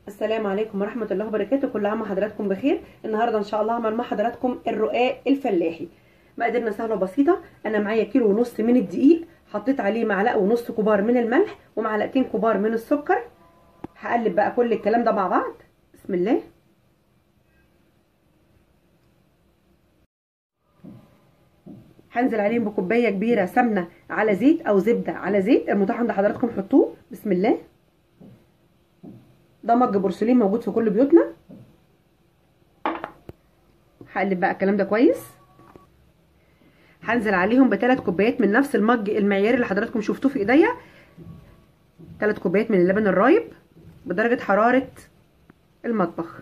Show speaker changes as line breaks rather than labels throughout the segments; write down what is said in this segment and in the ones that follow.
السلام عليكم ورحمة الله وبركاته كل عام وحضراتكم بخير النهاردة ان شاء الله هعمل مع حضراتكم الرقاق الفلاحي مقاديرنا سهلة وبسيطة انا معايا كيلو ونص من الدقيق حطيت عليه معلقة ونص كبار من الملح ومعلقتين كبار من السكر هقلب بقى كل الكلام ده مع بعض بسم الله هنزل عليهم بكوبايه كبيره سمنه على زيت او زبده على زيت المتاح عند حضراتكم حطوه بسم الله ده مج بورسلين موجود في كل بيوتنا هقلب بقى الكلام ده كويس هنزل عليهم بثلاث كوبايات من نفس المج المعياري اللي حضراتكم شفتوه في ايديا ثلاث كوبايات من اللبن الرايب بدرجه حراره المطبخ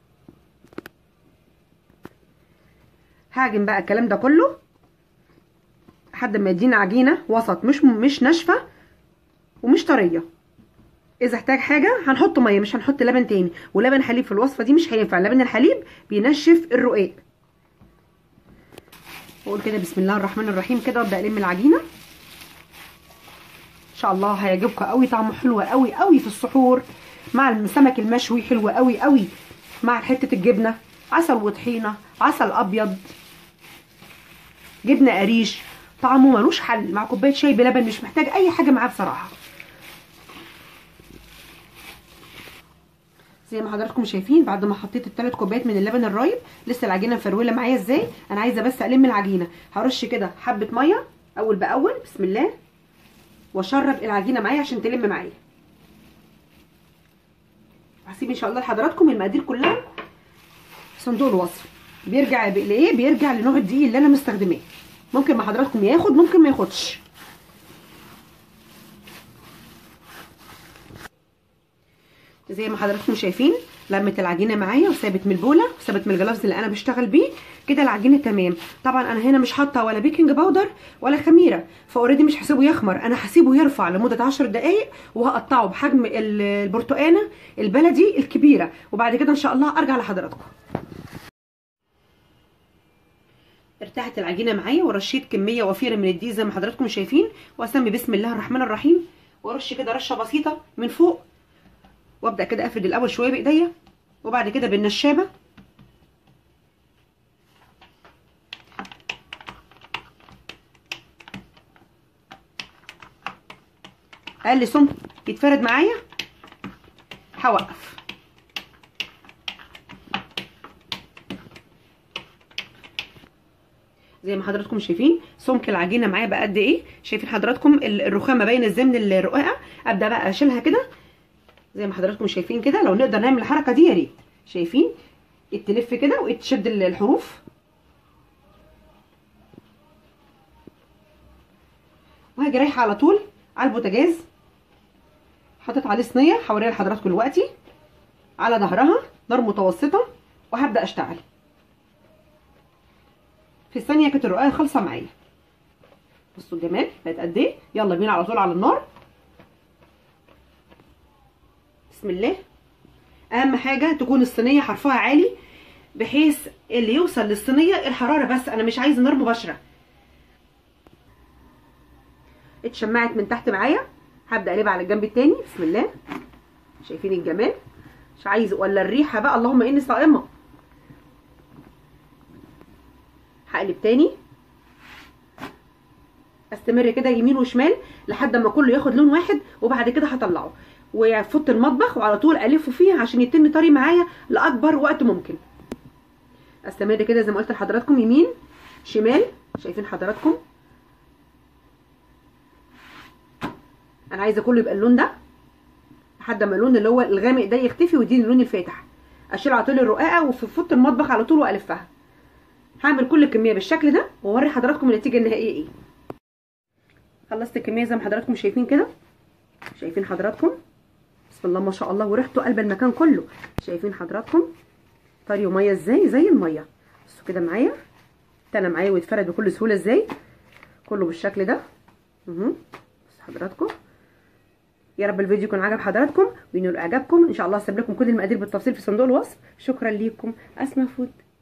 هاجم بقى الكلام ده كله لحد ما يدينا عجينه وسط مش مش ناشفه ومش طريه اذا احتاج حاجه هنحط ميه مش هنحط لبن تاني ولبن حليب في الوصفه دي مش هينفع لبن الحليب بينشف الرقاق واقول كده بسم الله الرحمن الرحيم كده وابدا الم العجينه ان شاء الله هيعجبكم قوي طعمه حلو قوي قوي في السحور مع السمك المشوي حلو قوي قوي مع حته الجبنه عسل وطحينه عسل ابيض جبنه قريش طعمه ملوش حل مع كوبايه شاي بلبن مش محتاج اي حاجه معاه بصراحه زي ما حضراتكم شايفين بعد ما حطيت الثلاث كوبايات من اللبن الرايب لسه العجينه مفروله معايا ازاي انا عايزه بس الم العجينه هرش كده حبه ميه اول باول بسم الله واشرب العجينه معايا عشان تلم معايا هسيب ان شاء الله لحضراتكم المقادير كلها في صندوق الوصف بيرجع لايه بيرجع لنوع الدقيق اللي انا مستخدماه ممكن مع حضراتكم ياخد ممكن ما ياخدش زي ما حضراتكم شايفين لمت العجينه معايا وثابت من البوله وثابت من الجلافز اللي انا بشتغل بيه كده العجينه تمام طبعا انا هنا مش حاطه ولا بيكنج باودر ولا خميره فاوريدي مش هسيبه يخمر انا هسيبه يرفع لمده 10 دقائق وهقطعه بحجم البرتقانه البلدي الكبيره وبعد كده ان شاء الله ارجع لحضراتكم ارتاحت العجينه معايا ورشيت كميه وفيره من الدقيق زي ما حضراتكم شايفين واسمي بسم الله الرحمن الرحيم وارش كده رشه بسيطه من فوق وابدا كده افرد الاول شويه بايديا وبعد كده بالنشابه اقل سمك يتفرد معايا هوقف زي ما حضراتكم شايفين سمك العجينه معايا بقى قد ايه شايفين حضراتكم الرخامه باينه ازاي من الرقاقه ابدا بقى اشيلها كده زي ما حضراتكم شايفين كده لو نقدر نعمل الحركه دي يا ريت شايفين تلف كده وتشد الحروف وهاجي رايحه على طول على البوتاجاز حطيت عليه صينيه هوريها لحضراتكم دلوقتي على ظهرها نار متوسطه وهبدا اشتغل في الثانيه كانت الرقايه خالصه معايا بصوا الجمال بقت قد ايه يلا بينا على طول على النار بسم الله اهم حاجه تكون الصينيه حرفها عالي بحيث اللي يوصل للصينيه الحراره بس انا مش عايزه نار مباشره اتشمعت من تحت معايا هبدا اقلبها على الجنب التاني بسم الله شايفين الجمال مش عايزه ولا الريحه بقى اللهم اني صائمه هقلب تاني استمر كده يمين وشمال لحد ما كله ياخد لون واحد وبعد كده هطلعه وفوت المطبخ وعلى طول الفه فيه عشان يتم طري معايا لاكبر وقت ممكن استمر كده زي ما قلت لحضراتكم يمين شمال شايفين حضراتكم انا عايزه كله يبقى اللون ده لحد ما اللون اللي هو الغامق ده يختفي ويديني اللون الفاتح اشيل على طول الرقاقه وفي فوت المطبخ على طول والفها هعمل كل الكميه بالشكل ده واوري حضراتكم النتيجه النهائيه ايه خلصت الكميه زي ما حضراتكم شايفين كده شايفين حضراتكم بسم الله ما شاء الله وريحته قلب المكان كله شايفين حضراتكم طري وميه ازاي زي الميه بصوا كده معايا تنى معايا ويتفرد بكل سهوله ازاي كله بالشكل ده اهو بصوا حضراتكم يا رب الفيديو يكون عجب حضراتكم وينول اعجابكم ان شاء الله هسيب لكم كل المقادير بالتفصيل في صندوق الوصف شكرا ليكم اسماء فود